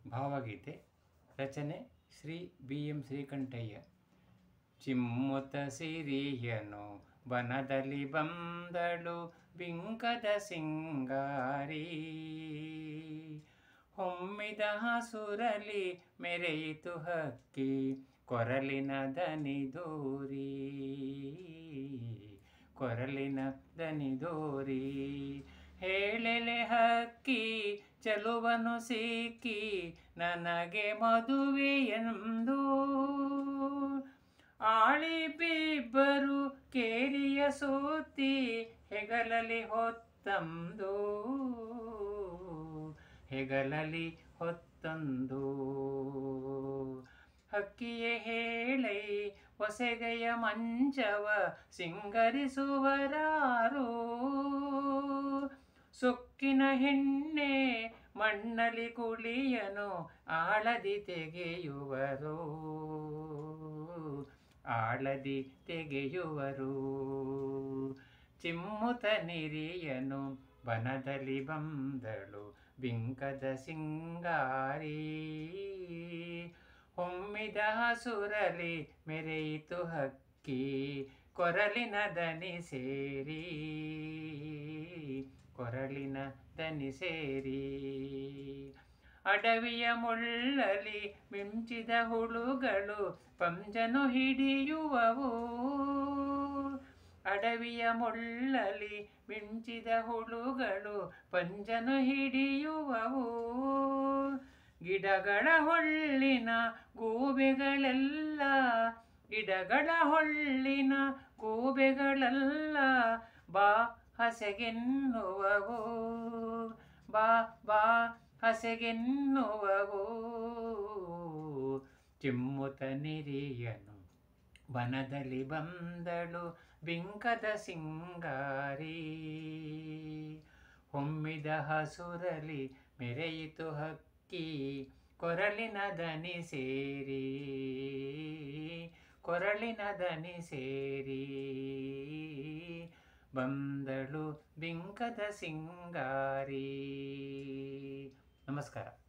ಭಾವಗೀತೆ ರಚನೆ Shri B M Srikantaiah ಚಿಮ್ಮುತ ಸಿರಿಯನು ಬನದಲ್ಲಿ ಬಂದಳು ಬಿಂಕದ ಸಿಂಗಾರಿ ಹೊಮ್ಮಿದ ಹಸುರಲಿ ಮೆರೆಯಿತು ಹಕ್ಕಿ ಕೊರಲಿನ ದನಿ ದೂರಿ ಕೊರಲಿನ ದನಿ ದೋರಿ ಹೇಳೆಲೆ ಹಕ್ಕಿ ಚಲುವನು ಸಿಕ್ಕಿ ನನಗೆ ಮದುವೆಯೆಂದು ಆಳಿಬಿಬ್ಬರು ಕೇರಿಯ ಸೂತಿ ಹೆಗಲಲಿ ಹೊತ್ತಂದು ಹೆಗಲಲಿ ಹೊತ್ತಂದು ಹಕ್ಕಿಯೇ ಹೇಳೈ ಹೊಸೆಗೆಯ ಮಂಚವ ಸಿಂಗರಿಸುವರಾರು ಸೊಕ್ಕಿನ ಹೆಣ್ಣೆ ಮಣ್ಣಲಿ ಕುಳಿಯನು ಆಳದಿ ತೆಗೆಯುವರು ಆಳದಿ ತೆಗೆಯುವರು ಚಿಮ್ಮುತ ನಿರಿಯನು ಬನದಲ್ಲಿ ಬಂದಳು ಬಿಂಕದ ಸಿಂಗಾರಿ ಹೊಮ್ಮಿದ ಹಸುರಲಿ ಮೆರೆಯಿತು ಹಕ್ಕಿ ಕೊರಲಿನ ದನಿ ಸೇರಿ ಕೊರಳಿನ ದನಿ ಸೇರಿ ಅಡವಿಯ ಮುಳ್ಳಲಿ ಮಿಂಚಿದ ಹುಳುಗಳು ಪಂಜನು ಹಿಡಿಯುವವು ಅಡವಿಯ ಮುಳ್ಳಲಿ ಮಿಂಚಿದ ಹುಳುಗಳು ಪಂಜನು ಹಿಡಿಯುವವು ಗಿಡಗಳ ಹೊಳ್ಳಿನ ಗೂಬೆಗಳೆಲ್ಲ ಗಿಡಗಳ ಹೊಳ್ಳಿನ ಗೂಬೆಗಳೆಲ್ಲ ಬಾ ಹಸೆಗೆನ್ನುವವು ಬಾ ಬಾ ಹಸೆಗೆನ್ನುವವು ಚಿಮ್ಮುತ ನಿರಿಯನು ಬನದಲ್ಲಿ ಬಂದಳು ಬಿಂಕದ ಸಿಂಗಾರಿ ಹೊಮ್ಮಿದ ಹಸುರಲಿ ಮೆರೆಯಿತು ಹಕ್ಕಿ ಕೊರಳಿನ ದನಿ ಸೇರಿ ಕೊರಳಿನ ದನಿ ಸೇರಿ ಬಂದಳು ಬಿಂಕದ ಸಿಂಗಾರಿ ನಮಸ್ಕಾರ